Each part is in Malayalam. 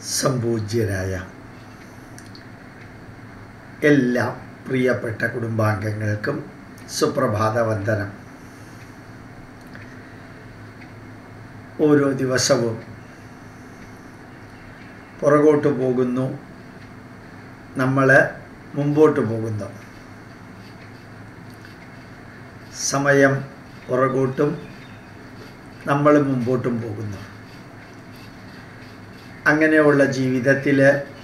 സംപൂജ്യരായ എല്ലാ പ്രിയപ്പെട്ട കുടുംബാംഗങ്ങൾക്കും സുപ്രഭാത വന്ദനം ഓരോ ദിവസവും പുറകോട്ട് പോകുന്നു നമ്മൾ മുമ്പോട്ട് പോകുന്നു സമയം പുറകോട്ടും നമ്മൾ മുമ്പോട്ടും പോകുന്നു അങ്ങനെയുള്ള ജീവിതത്തിൽ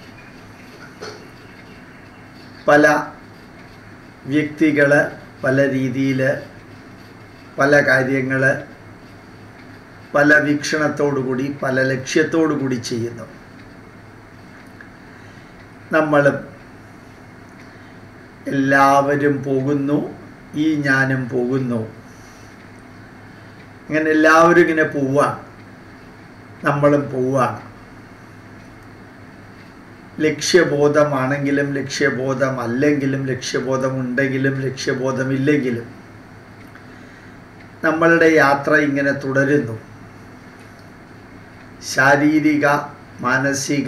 പല വ്യക്തികൾ പല രീതിയിൽ പല കാര്യങ്ങൾ പല വീക്ഷണത്തോടുകൂടി പല ലക്ഷ്യത്തോടു കൂടി ചെയ്യുന്നു നമ്മളും എല്ലാവരും പോകുന്നു ഈ ഞാനും പോകുന്നു ഇങ്ങനെ എല്ലാവരും ഇങ്ങനെ പോവാണ് നമ്മളും പോവാണ് ലക്ഷ്യബോധമാണെങ്കിലും ലക്ഷ്യബോധം അല്ലെങ്കിലും ലക്ഷ്യബോധമുണ്ടെങ്കിലും ലക്ഷ്യബോധമില്ലെങ്കിലും നമ്മളുടെ യാത്ര ഇങ്ങനെ തുടരുന്നു ശാരീരിക മാനസിക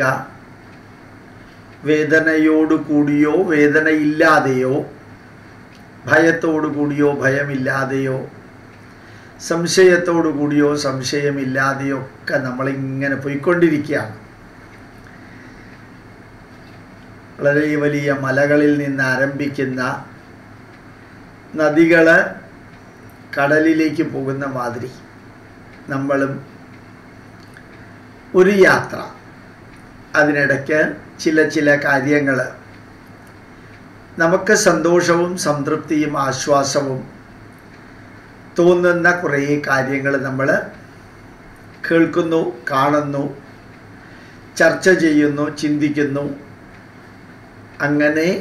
വേദനയോടു കൂടിയോ വേദനയില്ലാതെയോ ഭയത്തോടു കൂടിയോ ഭയമില്ലാതെയോ സംശയത്തോടു കൂടിയോ സംശയമില്ലാതെയോ ഒക്കെ നമ്മളിങ്ങനെ പോയിക്കൊണ്ടിരിക്കുകയാണ് വളരെ വലിയ മലകളിൽ നിന്ന് ആരംഭിക്കുന്ന നദികൾ കടലിലേക്ക് പോകുന്ന മാതിരി നമ്മളും ഒരു യാത്ര അതിനിടയ്ക്ക് ചില ചില കാര്യങ്ങൾ നമുക്ക് സന്തോഷവും സംതൃപ്തിയും ആശ്വാസവും തോന്നുന്ന കുറേ കാര്യങ്ങൾ നമ്മൾ കേൾക്കുന്നു കാണുന്നു ചർച്ച ചെയ്യുന്നു ചിന്തിക്കുന്നു അങ്ങനെ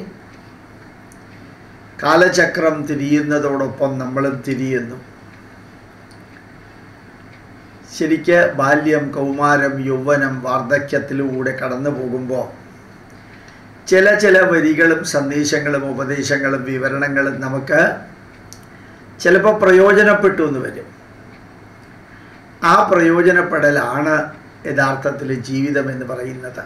കാലചക്രം തിരിയുന്നതോടൊപ്പം നമ്മളും തിരിയുന്നു ശരിക്ക് ബാല്യം കൗമാരം യൗവനം വാർദ്ധക്യത്തിലൂടെ കടന്നു പോകുമ്പോൾ ചില ചില വരികളും സന്ദേശങ്ങളും ഉപദേശങ്ങളും വിവരണങ്ങളും നമുക്ക് ചിലപ്പോൾ പ്രയോജനപ്പെട്ടു എന്ന് വരും ആ പ്രയോജനപ്പെടലാണ് യഥാർത്ഥത്തിൽ ജീവിതം എന്ന് പറയുന്നത്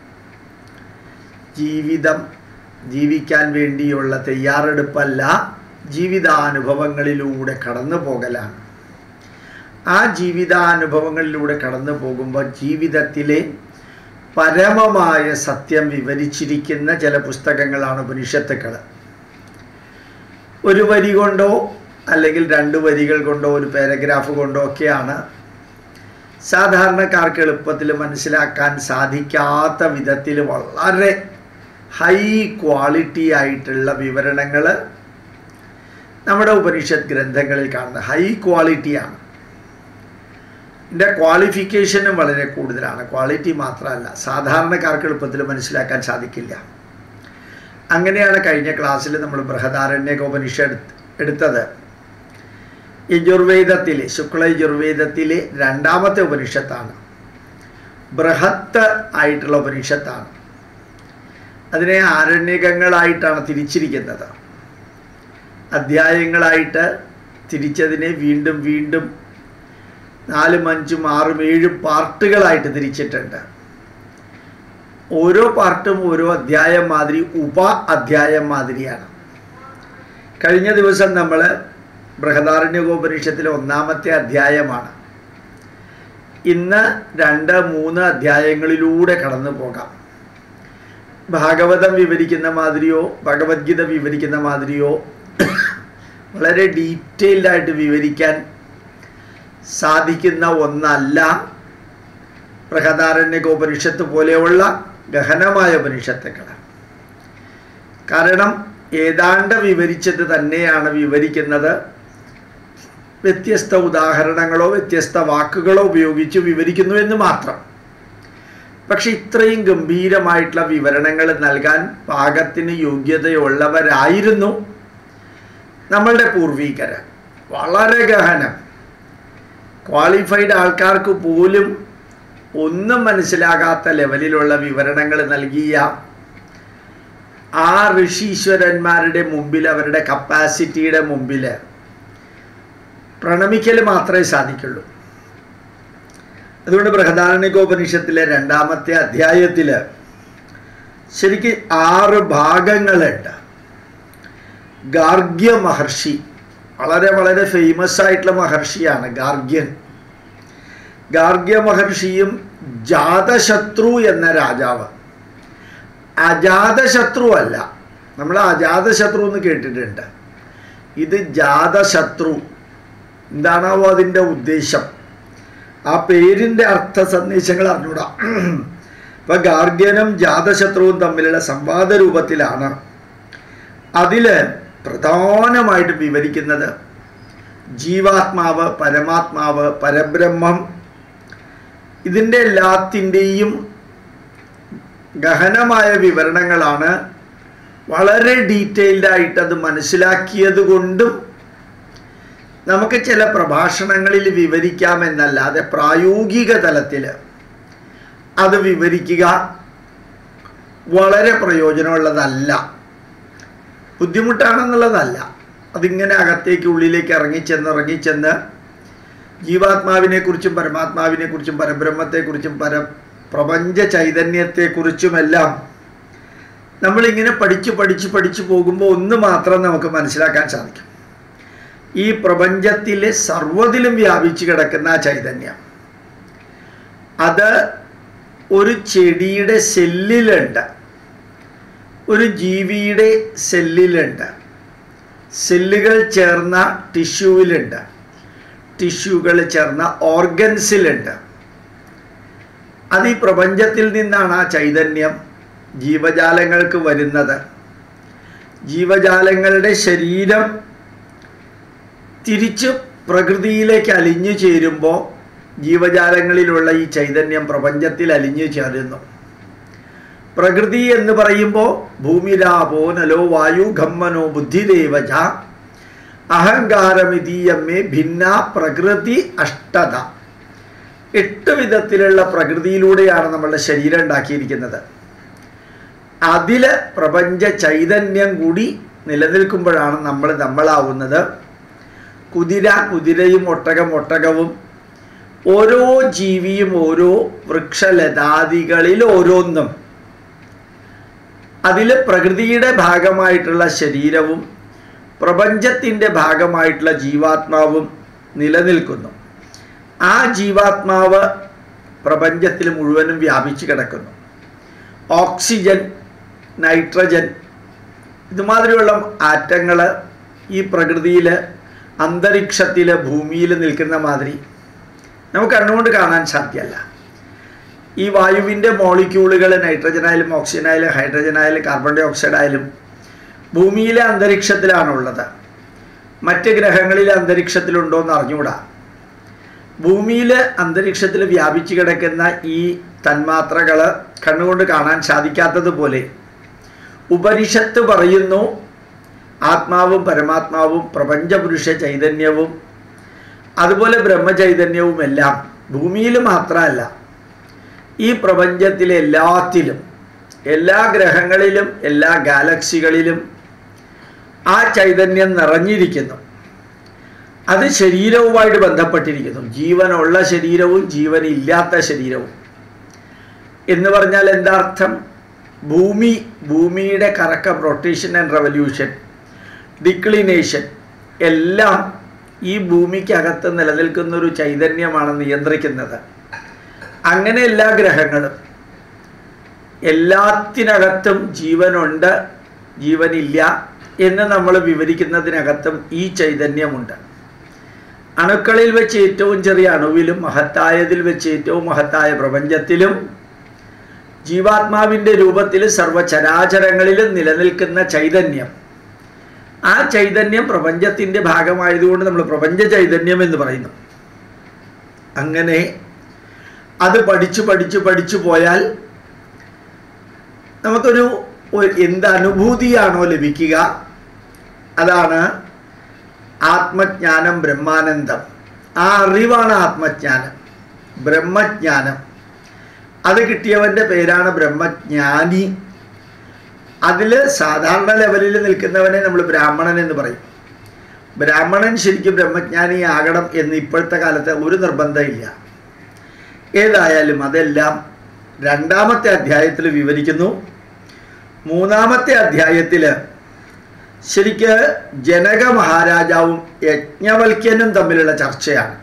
ജീവിതം ജീവിക്കാൻ വേണ്ടിയുള്ള തയ്യാറെടുപ്പല്ല ജീവിതാനുഭവങ്ങളിലൂടെ കടന്നു പോകലാണ് ആ ജീവിതാനുഭവങ്ങളിലൂടെ കടന്നു പോകുമ്പോൾ ജീവിതത്തിലെ പരമമായ സത്യം വിവരിച്ചിരിക്കുന്ന ചില പുസ്തകങ്ങളാണ് ഉപനിഷത്തുക്കൾ ഒരു വരി കൊണ്ടോ അല്ലെങ്കിൽ രണ്ട് വരികൾ കൊണ്ടോ ഒരു പാരഗ്രാഫ് കൊണ്ടോ ഒക്കെയാണ് സാധാരണക്കാർക്ക് എളുപ്പത്തിൽ മനസ്സിലാക്കാൻ സാധിക്കാത്ത വിധത്തിൽ വളരെ ഹൈ ക്വാളിറ്റി ആയിട്ടുള്ള വിവരണങ്ങൾ നമ്മുടെ ഉപനിഷത്ത് ഗ്രന്ഥങ്ങളിൽ കാണുന്ന ഹൈ ക്വാളിറ്റിയാണ് ഇതിൻ്റെ ക്വാളിഫിക്കേഷനും വളരെ കൂടുതലാണ് ക്വാളിറ്റി മാത്രമല്ല സാധാരണക്കാർക്ക് എളുപ്പത്തിൽ മനസ്സിലാക്കാൻ സാധിക്കില്ല അങ്ങനെയാണ് കഴിഞ്ഞ ക്ലാസ്സിൽ നമ്മൾ ബൃഹദാരണ്യക ഉപനിഷത്ത് എടുത്തത് യജുർവേദത്തിലെ ശുക്ല യജുർവേദത്തിലെ രണ്ടാമത്തെ ഉപനിഷത്താണ് ബൃഹത്ത് ആയിട്ടുള്ള ഉപനിഷത്താണ് അതിനെ ആരണ്യകങ്ങളായിട്ടാണ് തിരിച്ചിരിക്കുന്നത് അധ്യായങ്ങളായിട്ട് തിരിച്ചതിനെ വീണ്ടും വീണ്ടും നാലും അഞ്ചും ആറും ഏഴും പാർട്ടുകളായിട്ട് തിരിച്ചിട്ടുണ്ട് ഓരോ പാർട്ടും ഓരോ അധ്യായം മാതിരി ഉപ അധ്യായം മാതിരിയാണ് കഴിഞ്ഞ ദിവസം നമ്മൾ ബൃഹദാരണ്യകോപനിഷത്തിലെ ഒന്നാമത്തെ അധ്യായമാണ് ഇന്ന് രണ്ട് മൂന്ന് അധ്യായങ്ങളിലൂടെ കടന്നു പോകാം ഭാഗവതം വിവരിക്കുന്ന മാതിരിയോ ഭഗവത്ഗീത വിവരിക്കുന്ന മാതിരിയോ വളരെ ഡീറ്റെയിൽഡ് ആയിട്ട് വിവരിക്കാൻ സാധിക്കുന്ന ഒന്നല്ല ബൃഹദാരണ്യകോപനിഷത്ത് പോലെയുള്ള ഗഹനമായ ഉപനിഷത്തുക്കൾ കാരണം ഏതാണ്ട് വിവരിച്ചത് തന്നെയാണ് വിവരിക്കുന്നത് വ്യത്യസ്ത ഉദാഹരണങ്ങളോ വ്യത്യസ്ത വാക്കുകളോ ഉപയോഗിച്ച് വിവരിക്കുന്നു എന്ന് മാത്രം പക്ഷെ ഇത്രയും ഗംഭീരമായിട്ടുള്ള വിവരണങ്ങൾ നൽകാൻ പാകത്തിന് യോഗ്യതയുള്ളവരായിരുന്നു നമ്മളുടെ പൂർവീകർ വളരെ ഗഹനം ക്വാളിഫൈഡ് ആൾക്കാർക്ക് പോലും ഒന്നും മനസ്സിലാകാത്ത ലെവലിലുള്ള വിവരണങ്ങൾ നൽകിയ ആ ഋഷീശ്വരന്മാരുടെ മുമ്പിൽ അവരുടെ കപ്പാസിറ്റിയുടെ മുമ്പിൽ പ്രണമിക്കൽ മാത്രമേ സാധിക്കുള്ളൂ അതുകൊണ്ട് ബൃഹദാരണ്യകോപനിഷത്തിലെ രണ്ടാമത്തെ അധ്യായത്തിൽ ശരിക്കും ആറ് ഭാഗങ്ങളുണ്ട് ഗാർഗ്യ മഹർഷി വളരെ വളരെ ഫേമസ് ആയിട്ടുള്ള മഹർഷിയാണ് ഗാർഗ്യൻ ഗാർഗ്യ മഹർഷിയും ജാതശത്രു എന്ന രാജാവ് അജാതശത്രു അല്ല നമ്മൾ അജാതശത്രു എന്ന് കേട്ടിട്ടുണ്ട് ഇത് ജാതശത്രു എന്താണാവോ അതിൻ്റെ ഉദ്ദേശം ആ പേരിൻ്റെ അർത്ഥ സന്ദേശങ്ങൾ അറിഞ്ഞൂടാ ഇപ്പം ഗാർഗ്യനും ജാതശത്രുവും തമ്മിലുള്ള സംവാദ രൂപത്തിലാണ് അതിൽ പ്രധാനമായിട്ട് വിവരിക്കുന്നത് ജീവാത്മാവ് പരമാത്മാവ് പരബ്രഹ്മം ഇതിൻ്റെ എല്ലാത്തിൻ്റെയും ഗഹനമായ വിവരണങ്ങളാണ് വളരെ ഡീറ്റെയിൽഡ് ആയിട്ട് അത് മനസ്സിലാക്കിയത് കൊണ്ടും നമുക്ക് ചില പ്രഭാഷണങ്ങളിൽ വിവരിക്കാമെന്നല്ലാതെ പ്രായോഗിക തലത്തിൽ അത് വിവരിക്കുക വളരെ പ്രയോജനമുള്ളതല്ല ബുദ്ധിമുട്ടാണെന്നുള്ളതല്ല അതിങ്ങനെ അകത്തേക്ക് ഉള്ളിലേക്ക് ഇറങ്ങിച്ചെന്ന് ഇറങ്ങിച്ചെന്ന് ജീവാത്മാവിനെക്കുറിച്ചും പരമാത്മാവിനെക്കുറിച്ചും പരബ്രഹ്മത്തെക്കുറിച്ചും പര പ്രപഞ്ച ചൈതന്യത്തെക്കുറിച്ചുമെല്ലാം നമ്മളിങ്ങനെ പഠിച്ച് പഠിച്ച് പഠിച്ച് പോകുമ്പോൾ ഒന്ന് മാത്രം നമുക്ക് മനസ്സിലാക്കാൻ സാധിക്കും ഈ പ്രപഞ്ചത്തിലെ സർവ്വതിലും വ്യാപിച്ചു കിടക്കുന്ന ആ ചൈതന്യം അത് ഒരു ചെടിയുടെ സെല്ലിലുണ്ട് ഒരു ജീവിയുടെ സെല്ലിലുണ്ട് സെല്ലുകൾ ചേർന്ന ടിഷ്യൂവിലുണ്ട് ടിഷ്യൂകൾ ചേർന്ന ഓർഗൻസിലുണ്ട് അത് ഈ പ്രപഞ്ചത്തിൽ നിന്നാണ് ആ ചൈതന്യം ജീവജാലങ്ങൾക്ക് വരുന്നത് ജീവജാലങ്ങളുടെ ശരീരം തിരിച്ച് പ്രകൃതിയിലേക്ക് അലിഞ്ഞു ചേരുമ്പോൾ ജീവജാലങ്ങളിലുള്ള ഈ ചൈതന്യം പ്രപഞ്ചത്തിൽ അലിഞ്ഞു ചേരുന്നു പ്രകൃതി എന്ന് പറയുമ്പോൾ ഭൂമിരാപോ നലോ വായു ഖമ്മനോ ബുദ്ധിദേവച അഹങ്കാരമിതീയമ്മേ ഭിന്ന പ്രകൃതി അഷ്ടത എട്ട് വിധത്തിലുള്ള പ്രകൃതിയിലൂടെയാണ് നമ്മളുടെ ശരീരം ഉണ്ടാക്കിയിരിക്കുന്നത് അതിൽ പ്രപഞ്ച ചൈതന്യം കൂടി നിലനിൽക്കുമ്പോഴാണ് നമ്മൾ നമ്മളാവുന്നത് കുതിര കുതിരയും ഒട്ടകം ഒട്ടകവും ഓരോ ജീവിയും ഓരോ വൃക്ഷലതാദികളിൽ ഓരോന്നും അതിൽ പ്രകൃതിയുടെ ഭാഗമായിട്ടുള്ള ശരീരവും പ്രപഞ്ചത്തിൻ്റെ ഭാഗമായിട്ടുള്ള ജീവാത്മാവും നിലനിൽക്കുന്നു ആ ജീവാത്മാവ് പ്രപഞ്ചത്തിൽ മുഴുവനും വ്യാപിച്ചു കിടക്കുന്നു ഓക്സിജൻ നൈട്രജൻ ഇതുമാതിരിയുള്ള ആറ്റങ്ങൾ ഈ പ്രകൃതിയിൽ അന്തരീക്ഷത്തിൽ ഭൂമിയിൽ നിൽക്കുന്ന മാതിരി നമുക്ക് കണ്ണുകൊണ്ട് കാണാൻ സാധ്യമല്ല ഈ വായുവിൻ്റെ മോളിക്യൂളുകൾ നൈട്രജനായാലും ഓക്സിജനായാലും ഹൈഡ്രജനായാലും കാർബൺ ഡൈ ഓക്സൈഡ് ആയാലും ഭൂമിയിലെ അന്തരീക്ഷത്തിലാണുള്ളത് മറ്റ് ഗ്രഹങ്ങളിലെ അന്തരീക്ഷത്തിലുണ്ടോ എന്ന് അറിഞ്ഞുകൂടാ ഭൂമിയിൽ അന്തരീക്ഷത്തിൽ വ്യാപിച്ചു കിടക്കുന്ന ഈ തന്മാത്രകൾ കണ്ണുകൊണ്ട് കാണാൻ സാധിക്കാത്തതുപോലെ ഉപനിഷത്ത് പറയുന്നു ആത്മാവും പരമാത്മാവും പ്രപഞ്ചപുരുഷ ചൈതന്യവും അതുപോലെ ബ്രഹ്മചൈതന്യവും എല്ലാം ഭൂമിയിൽ മാത്രമല്ല ഈ പ്രപഞ്ചത്തിലെ എല്ലാത്തിലും എല്ലാ ഗ്രഹങ്ങളിലും എല്ലാ ഗാലക്സികളിലും ആ ചൈതന്യം നിറഞ്ഞിരിക്കുന്നു അത് ശരീരവുമായിട്ട് ബന്ധപ്പെട്ടിരിക്കുന്നു ജീവനുള്ള ശരീരവും ജീവനില്ലാത്ത ശരീരവും എന്ന് പറഞ്ഞാൽ എന്താ അർത്ഥം ഭൂമി ഭൂമിയുടെ കറക്കം റൊട്ടേഷൻ ആൻഡ് റവല്യൂഷൻ ഡിക്ലിനേഷൻ എല്ലാം ഈ ഭൂമിക്കകത്ത് നിലനിൽക്കുന്ന ഒരു ചൈതന്യമാണ് നിയന്ത്രിക്കുന്നത് അങ്ങനെ എല്ലാ ഗ്രഹങ്ങളും എല്ലാത്തിനകത്തും ജീവനുണ്ട് ജീവനില്ല എന്ന് നമ്മൾ വിവരിക്കുന്നതിനകത്തും ഈ ചൈതന്യമുണ്ട് അണുക്കളിൽ വെച്ച് ഏറ്റവും ചെറിയ അണുവിലും മഹത്തായതിൽ വെച്ച് ഏറ്റവും മഹത്തായ പ്രപഞ്ചത്തിലും ജീവാത്മാവിൻ്റെ രൂപത്തിൽ സർവചരാചരങ്ങളിലും നിലനിൽക്കുന്ന ചൈതന്യം ആ ചൈതന്യം പ്രപഞ്ചത്തിൻ്റെ ഭാഗമായതുകൊണ്ട് നമ്മൾ പ്രപഞ്ച ചൈതന്യം എന്ന് പറയുന്നു അങ്ങനെ അത് പഠിച്ചു പഠിച്ചു പഠിച്ചു പോയാൽ നമുക്കൊരു ഒരു- എന്ത് അനുഭൂതിയാണോ ലഭിക്കുക അതാണ് ആത്മജ്ഞാനം ബ്രഹ്മാനന്ദം ആ അറിവാണ് ആത്മജ്ഞാനം ബ്രഹ്മജ്ഞാനം അത് കിട്ടിയവൻ്റെ പേരാണ് ബ്രഹ്മജ്ഞാനി അതിൽ സാധാരണ ലെവലിൽ നിൽക്കുന്നവനെ നമ്മൾ ബ്രാഹ്മണൻ എന്ന് പറയും ബ്രാഹ്മണൻ ശരിക്കും ബ്രഹ്മജ്ഞാനി ആകണം എന്ന് ഇപ്പോഴത്തെ കാലത്ത് ഒരു നിർബന്ധമില്ല ഏതായാലും അതെല്ലാം രണ്ടാമത്തെ അധ്യായത്തിൽ വിവരിക്കുന്നു മൂന്നാമത്തെ അധ്യായത്തിൽ ശരിക്ക് ജനക മഹാരാജാവും യജ്ഞവൽക്യനും തമ്മിലുള്ള ചർച്ചയാണ്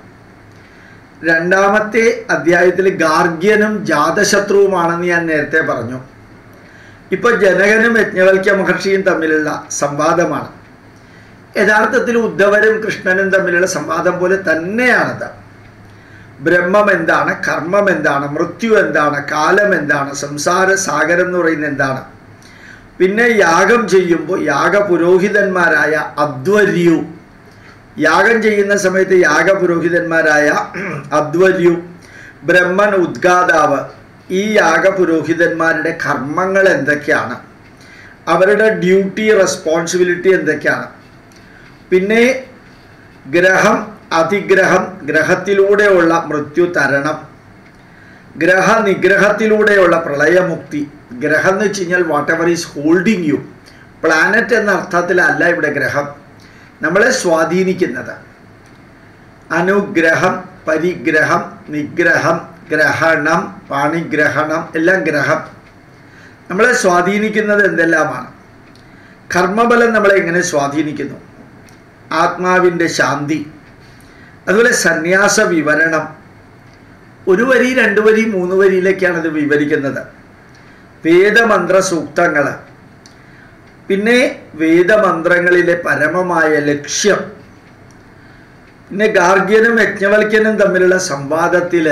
രണ്ടാമത്തെ അധ്യായത്തിൽ ഗാർഗ്യനും ജാതശത്രുവുമാണെന്ന് ഞാൻ നേരത്തെ പറഞ്ഞു ഇപ്പൊ ജനകനും യജ്ഞവൽക്യ മഹർഷിയും തമ്മിലുള്ള സംവാദമാണ് യഥാർത്ഥത്തിൽ ഉദ്ധവരും കൃഷ്ണനും തമ്മിലുള്ള സംവാദം പോലെ തന്നെയാണത് ബ്രഹ്മം എന്താണ് കർമ്മം എന്താണ് മൃത്യു എന്താണ് കാലം എന്താണ് സംസാര സാഗരം എന്ന് പറയുന്നത് എന്താണ് പിന്നെ യാഗം ചെയ്യുമ്പോൾ യാഗപുരോഹിതന്മാരായ അദ്വര്യു യാഗം ചെയ്യുന്ന സമയത്ത് യാഗപുരോഹിതന്മാരായ അദ്വര്യു ബ്രഹ്മൻ ഉദ്ഗാതാവ് ഈ യാഗപുരോഹിതന്മാരുടെ കർമ്മങ്ങൾ എന്തൊക്കെയാണ് അവരുടെ ഡ്യൂട്ടി റെസ്പോൺസിബിലിറ്റി എന്തൊക്കെയാണ് പിന്നെ ഗ്രഹം അതിഗ്രഹം ഗ്രഹത്തിലൂടെയുള്ള മൃത്യു തരണം ഗ്രഹനിഗ്രഹത്തിലൂടെയുള്ള പ്രളയമുക്തി ഗ്രഹം എന്ന് വെച്ച് കഴിഞ്ഞാൽ whatever is holding you planet എന്ന അർത്ഥത്തിലല്ല ഇവിടെ ഗ്രഹം നമ്മളെ സ്വാധീനിക്കുന്നത് അനുഗ്രഹം പരിഗ്രഹം നിഗ്രഹം ഗ്രഹണം പാണിഗ്രഹണം എല്ലാം ഗ്രഹം നമ്മളെ സ്വാധീനിക്കുന്നത് എന്തെല്ലാമാണ് കർമ്മബലം നമ്മളെ എങ്ങനെ സ്വാധീനിക്കുന്നു ആത്മാവിൻ്റെ ശാന്തി അതുപോലെ സന്യാസ വിവരണം ഒരു വരി രണ്ട് വരി മൂന്ന് വരിയിലേക്കാണ് ഇത് വിവരിക്കുന്നത് വേദമന്ത്ര സൂക്തങ്ങൾ പിന്നെ വേദമന്ത്രങ്ങളിലെ പരമമായ ലക്ഷ്യം പിന്നെ ഗാർഗ്യനും യജ്ഞവൽക്യനും തമ്മിലുള്ള സംവാദത്തിൽ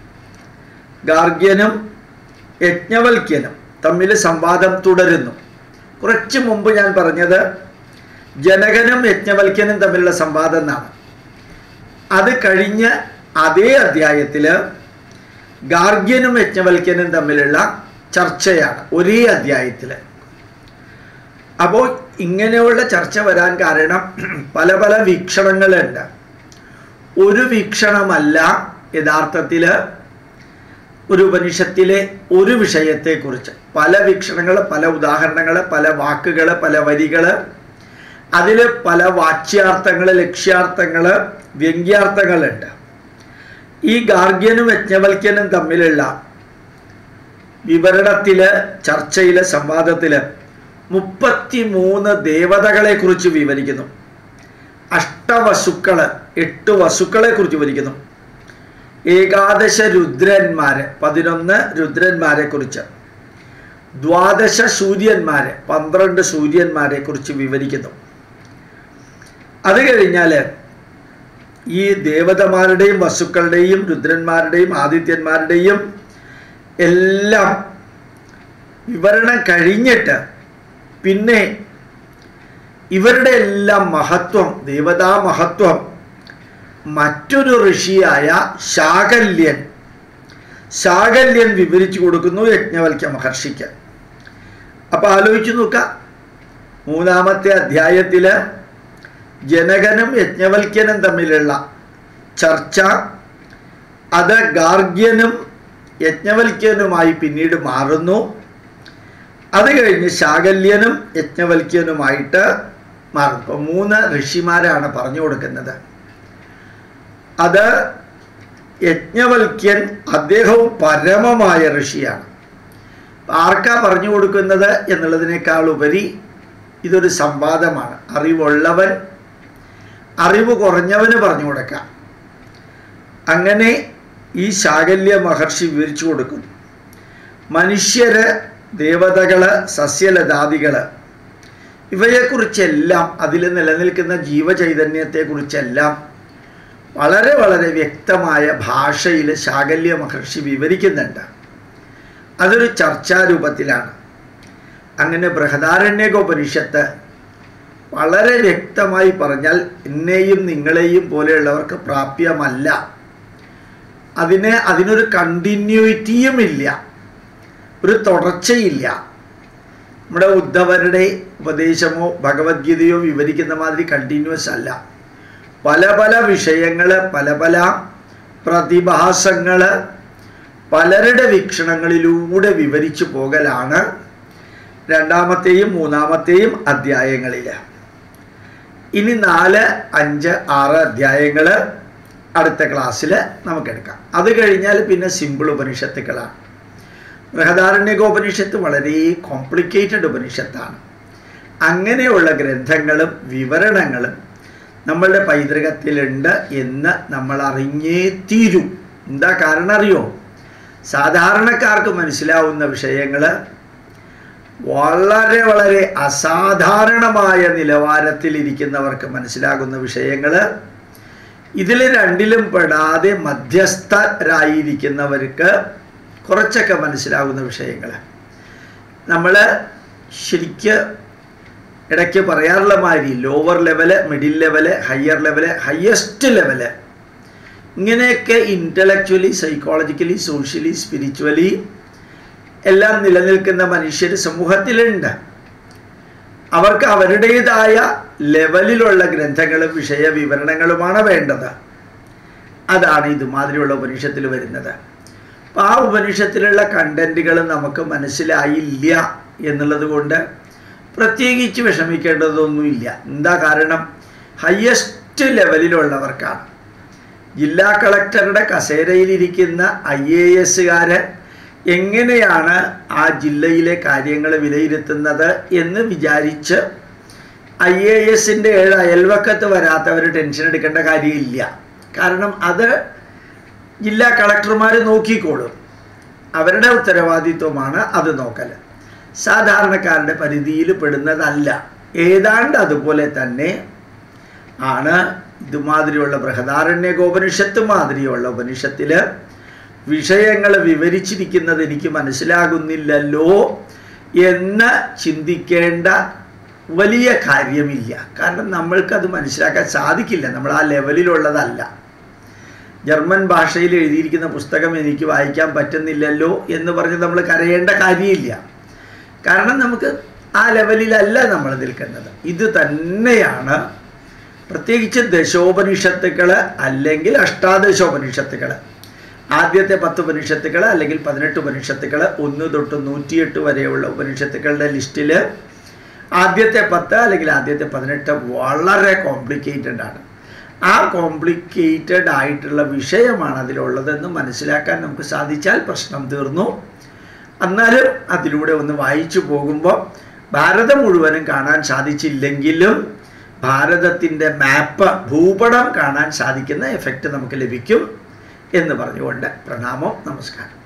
ഗാർഗ്യനും യജ്ഞവൽക്യനും തമ്മിൽ സംവാദം തുടരുന്നു കുറച്ച് മുമ്പ് ഞാൻ പറഞ്ഞത് ജനകനും യജ്ഞവൽക്യനും തമ്മിലുള്ള സംവാദം എന്നാണ് അത് കഴിഞ്ഞ് അതേ അധ്യായത്തിൽ ഗാർഗ്യനും യജ്ഞവൽക്യനും തമ്മിലുള്ള ചർച്ചയാണ് ഒരേ അധ്യായത്തിൽ അപ്പോൾ ഇങ്ങനെയുള്ള ചർച്ച വരാൻ കാരണം പല പല വീക്ഷണങ്ങളുണ്ട് ഒരു വീക്ഷണമല്ല യഥാർത്ഥത്തിൽ ഒരു ഉപനിഷത്തിലെ ഒരു വിഷയത്തെക്കുറിച്ച് പല വീക്ഷണങ്ങൾ പല ഉദാഹരണങ്ങൾ പല വാക്കുകൾ പല വരികൾ അതിൽ പല വാച്യാർത്ഥങ്ങൾ ലക്ഷ്യാർത്ഥങ്ങൾ വ്യംഗ്യാർത്ഥങ്ങളുണ്ട് ഈ ഗാർഗ്യനും യജ്ഞവൽക്യനും തമ്മിലുള്ള വിവരണത്തില് ചർച്ചയിലെ സംവാദത്തില് മുപ്പത്തി മൂന്ന് ദേവതകളെ കുറിച്ച് വിവരിക്കുന്നു അഷ്ടവസുക്കള് എട്ട് വസുക്കളെ കുറിച്ച് വിവരിക്കുന്നു ഏകാദശ രുദ്രന്മാര് പതിനൊന്ന് രുദ്രന്മാരെ കുറിച്ച് ദ്വാദശ സൂര്യന്മാര് പന്ത്രണ്ട് സൂര്യന്മാരെ കുറിച്ച് വിവരിക്കുന്നു അത് കഴിഞ്ഞാൽ ഈ ദേവതമാരുടെയും വസുക്കളുടെയും രുദ്രന്മാരുടെയും ആദിത്യന്മാരുടെയും എല്ലാം വിവരണം കഴിഞ്ഞിട്ട് പിന്നെ ഇവരുടെ എല്ലാം മഹത്വം ദേവതാ മഹത്വം മറ്റൊരു ഋഷിയായ ശാകല്യൻ ശാകല്യൻ വിവരിച്ചു കൊടുക്കുന്നു യജ്ഞവൽക്യ മഹർഷിക്ക് അപ്പൊ ആലോചിച്ചു നോക്കാം മൂന്നാമത്തെ അധ്യായത്തില് ജനകനും യജ്ഞവൽക്യനും തമ്മിലുള്ള ചർച്ച അത് ഗാർഗ്യനും യജ്ഞവൽക്യനുമായി പിന്നീട് മാറുന്നു അത് കഴിഞ്ഞ് ശാകല്യനും യജ്ഞവൽക്യനുമായിട്ട് മാറും ഇപ്പൊ മൂന്ന് ഋഷിമാരാണ് പറഞ്ഞു കൊടുക്കുന്നത് അത് യജ്ഞവൽക്യൻ അദ്ദേഹവും പരമമായ ഋഷിയാണ് ആർക്കാ പറഞ്ഞു കൊടുക്കുന്നത് എന്നുള്ളതിനേക്കാൾ ഉപരി ഇതൊരു സംവാദമാണ് അറിവുള്ളവൻ അറിവ് കുറഞ്ഞവന് പറഞ്ഞു കൊടുക്കാം അങ്ങനെ ഈ ശാകല്യ മഹർഷി വിവരിച്ചു കൊടുക്കുന്നു മനുഷ്യര് ദേവതകള് സസ്യലതാദികള് ഇവയെക്കുറിച്ചെല്ലാം അതിൽ നിലനിൽക്കുന്ന ജീവചൈതന്യത്തെക്കുറിച്ചെല്ലാം വളരെ വളരെ വ്യക്തമായ ഭാഷയിൽ ശാകല്യ മഹർഷി വിവരിക്കുന്നുണ്ട് അതൊരു ചർച്ചാരൂപത്തിലാണ് അങ്ങനെ ബൃഹദാരണ്യകോപനിഷത്ത് വളരെ വ്യക്തമായി പറഞ്ഞാൽ എന്നെയും നിങ്ങളെയും പോലെയുള്ളവർക്ക് പ്രാപ്യമല്ല അതിന് അതിനൊരു കണ്ടിന്യൂയിറ്റിയും ഇല്ല ഒരു തുടർച്ചയില്ല നമ്മുടെ ഉദ്ധവരുടെ ഉപദേശമോ ഭഗവത്ഗീതയോ വിവരിക്കുന്ന മാതിരി കണ്ടിന്യൂസ് അല്ല പല പല വിഷയങ്ങൾ പല പല പ്രതിഭാസങ്ങൾ പലരുടെ വീക്ഷണങ്ങളിലൂടെ വിവരിച്ചു പോകലാണ് രണ്ടാമത്തെയും മൂന്നാമത്തെയും അധ്യായങ്ങളിൽ ഇനി നാല് അഞ്ച് ആറ് അധ്യായങ്ങൾ അടുത്ത ക്ലാസ്സിൽ നമുക്കെടുക്കാം അത് കഴിഞ്ഞാൽ പിന്നെ സിമ്പിൾ ഉപനിഷത്തുക്കളാണ് ബൃഹദാരണ്യകോപനിഷത്ത് വളരെ കോംപ്ലിക്കേറ്റഡ് ഉപനിഷത്താണ് അങ്ങനെയുള്ള ഗ്രന്ഥങ്ങളും വിവരണങ്ങളും നമ്മളുടെ പൈതൃകത്തിലുണ്ട് എന്ന് നമ്മൾ അറിഞ്ഞേ തീരൂ എന്താ കാരണം അറിയോ സാധാരണക്കാർക്ക് മനസ്സിലാവുന്ന വിഷയങ്ങൾ വളരെ വളരെ അസാധാരണമായ നിലവാരത്തിലിരിക്കുന്നവർക്ക് മനസ്സിലാകുന്ന വിഷയങ്ങൾ ഇതിൽ രണ്ടിലും പെടാതെ മധ്യസ്ഥരായിരിക്കുന്നവർക്ക് കുറച്ചൊക്കെ മനസ്സിലാകുന്ന വിഷയങ്ങൾ നമ്മൾ ശരിക്ക് ഇടയ്ക്ക് പറയാറുള്ള മാതിരി lower level middle level higher level highest level ഇങ്ങനെയൊക്കെ ഇൻ്റലക്ച്വലി സൈക്കോളജിക്കലി സോഷ്യലി സ്പിരിച്വലി എല്ലാം നിലനിൽക്കുന്ന മനുഷ്യർ സമൂഹത്തിലുണ്ട് അവർക്ക് അവരുടേതായ ലെവലിലുള്ള ഗ്രന്ഥങ്ങളും വിഷയ വിവരണങ്ങളുമാണ് വേണ്ടത് അതാണ് ഇതുമാതിരിയുള്ള ഉപനിഷത്തിൽ വരുന്നത് അപ്പം ആ ഉപനിഷത്തിലുള്ള കണ്ടന്റുകൾ നമുക്ക് മനസ്സിലായില്ല എന്നുള്ളത് കൊണ്ട് പ്രത്യേകിച്ച് വിഷമിക്കേണ്ടതൊന്നുമില്ല എന്താ കാരണം ഹയസ്റ്റ് ലെവലിലുള്ളവർക്കാണ് ജില്ലാ കളക്ടറുടെ കസേരയിലിരിക്കുന്ന ഐ എ എസുകാർ എങ്ങനെയാണ് ആ ജില്ലയിലെ കാര്യങ്ങൾ വിലയിരുത്തുന്നത് എന്ന് വിചാരിച്ച് ഐ എ എസിൻ്റെ ഏഴ് അയൽവക്കത്ത് വരാത്തവർ ടെൻഷൻ എടുക്കേണ്ട കാര്യമില്ല കാരണം അത് ജില്ലാ കളക്ടർമാർ നോക്കിക്കോളും അവരുടെ ഉത്തരവാദിത്വമാണ് അത് നോക്കൽ സാധാരണക്കാരുടെ പരിധിയിൽ പെടുന്നതല്ല ഏതാണ്ട് അതുപോലെ തന്നെ ആണ് ഇതുമാതിരിയുള്ള ബൃഹദാരണ്യകോപനിഷത്ത് മാതിരിയുള്ള ഉപനിഷത്തിൽ വിഷയങ്ങൾ വിവരിച്ചിരിക്കുന്നത് എനിക്ക് മനസ്സിലാകുന്നില്ലല്ലോ എന്ന് ചിന്തിക്കേണ്ട വലിയ കാര്യമില്ല കാരണം നമ്മൾക്കത് മനസ്സിലാക്കാൻ സാധിക്കില്ല നമ്മൾ ആ ലെവലിലുള്ളതല്ല ജർമ്മൻ ഭാഷയിൽ എഴുതിയിരിക്കുന്ന പുസ്തകം എനിക്ക് വായിക്കാൻ പറ്റുന്നില്ലല്ലോ എന്ന് പറഞ്ഞ് നമ്മൾ കരയേണ്ട കാര്യമില്ല കാരണം നമുക്ക് ആ ലെവലിലല്ല നമ്മൾ നിൽക്കുന്നത് ഇത് തന്നെയാണ് പ്രത്യേകിച്ച് ദശോപനിഷത്തുക്കൾ അല്ലെങ്കിൽ അഷ്ടാദശോപനിഷത്തുക്കൾ ആദ്യത്തെ പത്ത് ഉപനിഷത്തുക്കൾ അല്ലെങ്കിൽ പതിനെട്ട് ഉപനിഷത്തുക്കൾ ഒന്ന് തൊട്ട് നൂറ്റിയെട്ട് വരെയുള്ള ഉപനിഷത്തുക്കളുടെ ലിസ്റ്റിൽ ആദ്യത്തെ പത്ത് അല്ലെങ്കിൽ ആദ്യത്തെ പതിനെട്ട് വളരെ കോംപ്ലിക്കേറ്റഡ് ആണ് ആ കോംപ്ലിക്കേറ്റഡ് ആയിട്ടുള്ള വിഷയമാണ് അതിലുള്ളതെന്ന് മനസ്സിലാക്കാൻ നമുക്ക് സാധിച്ചാൽ പ്രശ്നം തീർന്നു എന്നാലും അതിലൂടെ ഒന്ന് വായിച്ചു പോകുമ്പോൾ ഭാരതം മുഴുവനും കാണാൻ സാധിച്ചില്ലെങ്കിലും ഭാരതത്തിൻ്റെ മാപ്പ് ഭൂപടം കാണാൻ സാധിക്കുന്ന എഫക്റ്റ് നമുക്ക് ലഭിക്കും എന്ന് പറഞ്ഞുകൊണ്ട് പ്രണാമം നമസ്കാരം